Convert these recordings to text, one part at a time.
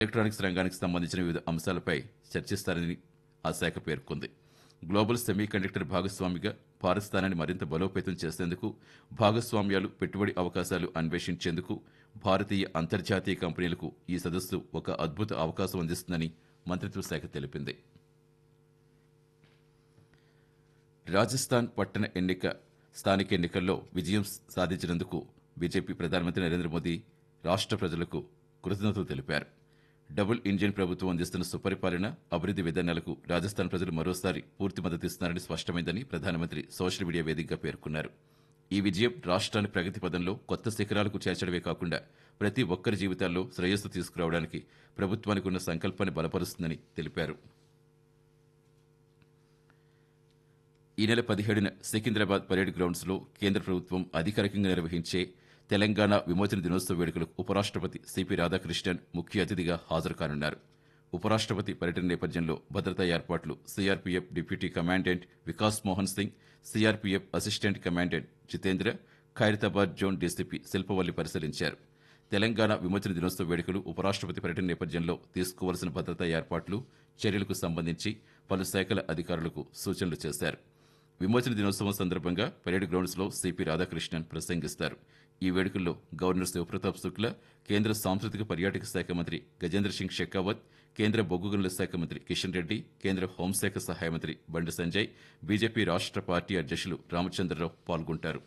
Electronics రంగానికి సంబంధించిన వివిధ అంశాలపై చర్చిస్తారని ఆ శాఖ పేర్కొంది గ్లోబల్ సెమీ కండక్టర్ భాగస్వామిగా భారత్ స్థానాన్ని మరింత బలోపేతం చేసేందుకు భాగస్వామ్యాలు పెట్టుబడి అవకాశాలు అన్వేషించేందుకు భారతీయ అంతర్జాతీయ కంపెనీలకు ఈ సదస్సు ఒక అద్భుత అవకాశం అందిస్తుందని మంత్రిత్వ శాఖ తెలిపింది రాజస్థాన్ పట్టణ ఎన్నిక స్థానిక ఎన్నికల్లో విజయం సాధించినందుకు బీజేపీ ప్రధానమంత్రి నరేంద్ర మోదీ రాష్ట్ర ప్రజలకు కృతజ్ఞతలు తెలిపారు డబుల్ ఇంజిన్ ప్రభుత్వం అందిస్తున్న సుపరిపాలన అభివృద్ధి విధానాలకు రాజస్థాన్ ప్రజలు మరోసారి పూర్తి మద్దతిస్తున్నారని స్పష్టమైందని ప్రధానమంత్రి సోషల్ మీడియా వేదికగా పేర్కొన్నారు ఈ విజయం రాష్ట్రాన్ని ప్రగతి పదంలో కొత్త శిఖరాలకు చేర్చడమే కాకుండా ప్రతి ఒక్కరి జీవితాల్లో శ్రేయస్సు తీసుకురావడానికి ప్రభుత్వానికి ఉన్న సంకల్పాన్ని బలపరుస్తుందని తెలిపారు ఈ నెల పదిహేడున సికింద్రాబాద్ పరేడ్ గ్రౌండ్స్ లో కేంద్ర ప్రభుత్వం అధికారికంగా నిర్వహించే తెలంగాణ విమోచన దినోత్సవ వేడుకలకు ఉపరాష్ట్రపతి సిపి రాధాకృష్ణన్ ముఖ్య అతిథిగా హాజరు కానున్నారు ఉపరాష్ట్రపతి పర్యటన నేపథ్యంలో భద్రతా ఏర్పాట్లు CRPF deputy commandant Vikas Mohan Singh CRPF assistant commandant Jitendra Khairatabad zone DCP Shilpavalli పరిశీలించారు తెలంగాణ విమోచన దినోత్సవ వేడుకలు ఉపరాష్ట్రపతి పర్యటన నేపథ్యంలో తీసుకోవాల్సిన భద్రతా ఏర్పాట్లు చర్యలకు సంబంధించి పలు శాఖల అధికారులకు సూచనలు చేశారు విమోచన దినోత్సవం సందర్భంగా పరేడ్ గ్రౌండ్స్ లో సిపి రాధాకృష్ణన్ ప్రసంగిస్తారు ఈ వేడుకల్లో గవర్నర్ శివప్రతాప్ శుక్లా కేంద్ర సాంస్కృతిక పర్యాటక శాఖ మంత్రి గజేంద్ర సింగ్ షెకావత్ కేంద్ర బొగ్గు గనుల శాఖ మంత్రి కిషన్ రెడ్డి కేంద్ర హోంశాఖ సహాయ మంత్రి బండి సంజయ్ బీజేపీ రాష్ట్ర పార్టీ అధ్యక్షులు రామచంద్రరావు పాల్గొంటారు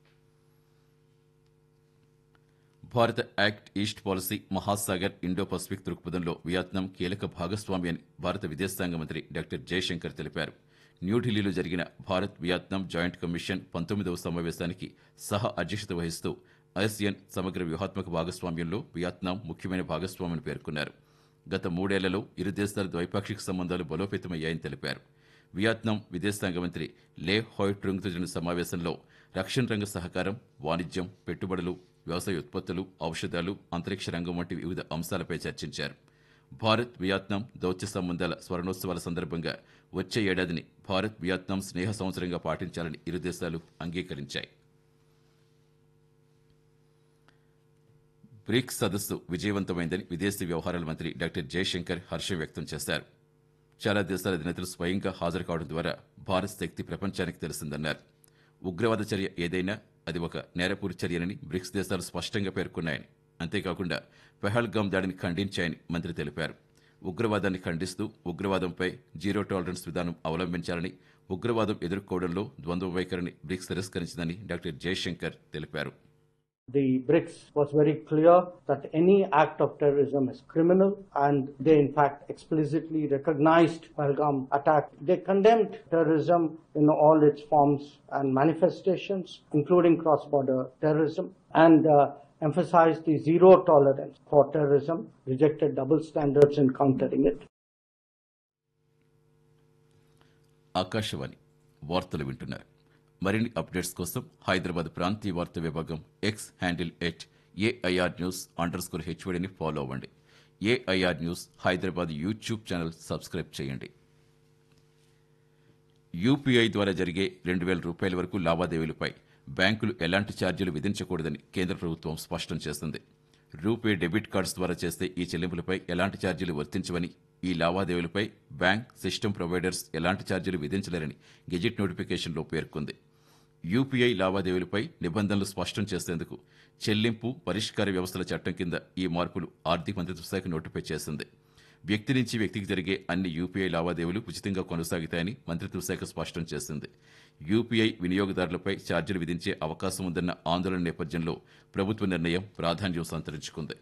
భారత act east policy Mahasagar Indo Pacific దృక్పథంలో వియత్నాం కీలక భాగస్వామి అని భారత విదేశాంగ మంత్రి డాక్టర్ జయశంకర్ తెలిపారు న్యూఢిల్లీలో జరిగిన భారత్ వియత్నాం జాయింట్ కమిషన్ పంతొమ్మిదవ సమావేశానికి సహ అధ్యక్షత వహిస్తూ ఆసియన్ సమగ్ర వ్యూహాత్మక భాగస్వామ్యంలో వియత్నాం ముఖ్యమైన భాగస్వామిని పేర్కొన్నారు గత మూడేళ్లలో ఇరు దేశాల ద్వైపాక్షిక సంబంధాలు బలోపేతమయ్యాయని తెలిపారు వియత్నాం విదేశాంగ మంత్రి లే హాయ్ ట్రుంగ్తో జరిగిన సమావేశంలో రక్షణ రంగ సహకారం వాణిజ్యం పెట్టుబడులు వ్యవసాయ ఉత్పత్తులు ఔషధాలు అంతరిక్ష రంగం వంటి వివిధ అంశాలపై చర్చించారు భారత్ వియత్నాం దౌత్య సంబంధాల స్వర్ణోత్సవాల సందర్భంగా వచ్చే ఏడాదిని భారత్ వియత్నాం స్నేహ సంవత్సరంగా పాటించాలని ఇరు దేశాలు అంగీకరించాయి బ్రిక్స్ సదస్సు విజయవంతమైందని విదేశీ వ్యవహారాల మంత్రి డాక్టర్ జయశంకర్ హర్షం వ్యక్తం చేశారు చాలా దేశాల అధినేతలు స్వయంగా హాజరు కావడం ద్వారా భారత్ శక్తి ప్రపంచానికి తెలిసిందన్నారు ఉగ్రవాద చర్య ఏదైనా అది ఒక నేరపూరి చర్యనని బ్రిక్స్ దేశాలు స్పష్టంగా పేర్కొన్నాయని అంతేకాకుండా పెహల్గాం దాడిని ఖండించాయని మంత్రి తెలిపారు ఉగ్రవాదాన్ని ఖండిస్తూ ఉగ్రవాదంపై జీరో టాలరెన్స్ విధానం అవలంబించాలని ఉగ్రవాదం ఎదుర్కోవడంలో ద్వంద్వ వైఖరిని బ్రిక్స్ తిరస్కరించిందని డాక్టర్ జయశంకర్ తెలిపారు The BRICS was very clear that any act of terrorism is criminal and they in fact explicitly recognized Pahalgam attack. They condemned terrorism in all its forms and manifestations, including cross-border terrorism, and uh, emphasized the zero tolerance for terrorism, rejected double standards in countering it. Akashvani వార్తలు వింటున్నారు మరిన్ని updates కోసం హైదరాబాద్ ప్రాంతీయ వార్తా విభాగం X handle at AIR news under score హెచ్వడిని follow అవ్వండి AIR news Hyderabad YouTube channel subscribe చేయండి యూపీఐ ద్వారా జరిగే రెండు వేల రూపాయల వరకు లావాదేవీలపై బ్యాంకులు ఎలాంటి ఛార్జీలు విధించకూడదని కేంద్ర ప్రభుత్వం స్పష్టం చేసింది రూపే డెబిట్ కార్డ్స్ ద్వారా చేస్తే ఈ చెల్లింపులపై ఎలాంటి ఛార్జీలు వర్తించవని ఈ లావాదేవీలపై బ్యాంక్ సిస్టమ్ ప్రొవైడర్స్ ఎలాంటి ఛార్జీలు విధించలేరని గెజిట్ నోటిఫికేషన్లో పేర్కొంది యూపీఐ లావాదేవీలపై నిబంధనలు స్పష్టం చేసేందుకు చెల్లింపు పరిష్కార వ్యవస్థల చట్టం కింద ఈ మార్పులు ఆర్థిక మంత్రిత్వ శాఖ నోటిఫై చేసింది వ్యక్తి నుంచి వ్యక్తికి జరిగే అన్ని యూపీఐ లావాదేవీలు ఉచితంగా కొనసాగుతాయని మంత్రిత్వ శాఖ స్పష్టం చేసింది యూపీఐ వినియోగదారులపై ఛార్జీలు విధించే అవకాశం ఉందన్న ఆందోళన నేపథ్యంలో ప్రభుత్వ నిర్ణయం ప్రాధాన్యం సంతరించుకుంది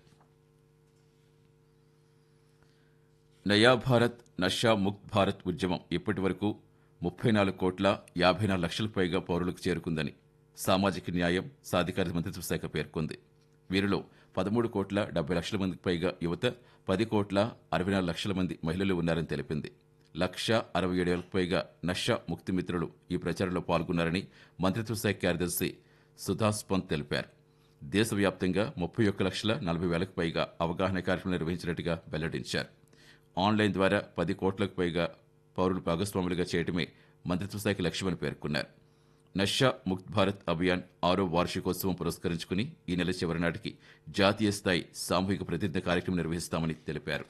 నయా భారత్ నషా ముక్త్ భారత్ ఉద్యమం ఇప్పటి వరకు ముప్పై నాలుగు కోట్ల యాభై నాలుగు లక్షల పైగా పౌరులకు చేరుకుందని సామాజిక న్యాయం సాధికారత మంత్రిత్వ శాఖ పేర్కొంది వీరిలో పదమూడు కోట్ల డెబ్బై లక్షల మందికి పైగా యువత పది కోట్ల అరవై నాలుగు లక్షల మంది మహిళలు ఉన్నారని తెలిపింది లక్ష అరవై ఏడు వేలకు పైగా నషా ముక్తి మిత్రులు ఈ ప్రచారంలో పాల్గొన్నారని మంత్రిత్వ శాఖ కార్యదర్శి సుధాస్ పంత్ తెలిపారు దేశవ్యాప్తంగా ముప్పై ఒక్క లక్షల నలభై వేలకు పైగా అవగాహన కార్యక్రమం నిర్వహించినట్టుగా వెల్లడించారు ఆన్లైన్ ద్వారా పది కోట్లకు పైగా పౌరులు భాగస్వాములుగా చేయడమే మంత్రిత్వ శాఖ లక్ష్యమని పేర్కొన్నారు నషా ముక్త్ భారత్ అభియాన్ ఆరో వార్షికోత్సవం పురస్కరించుకుని ఈ నెల చివరి నాటికి జాతీయ స్థాయి సామూహిక ప్రతిజ్ఞ కార్యక్రమం నిర్వహిస్తామని తెలిపారు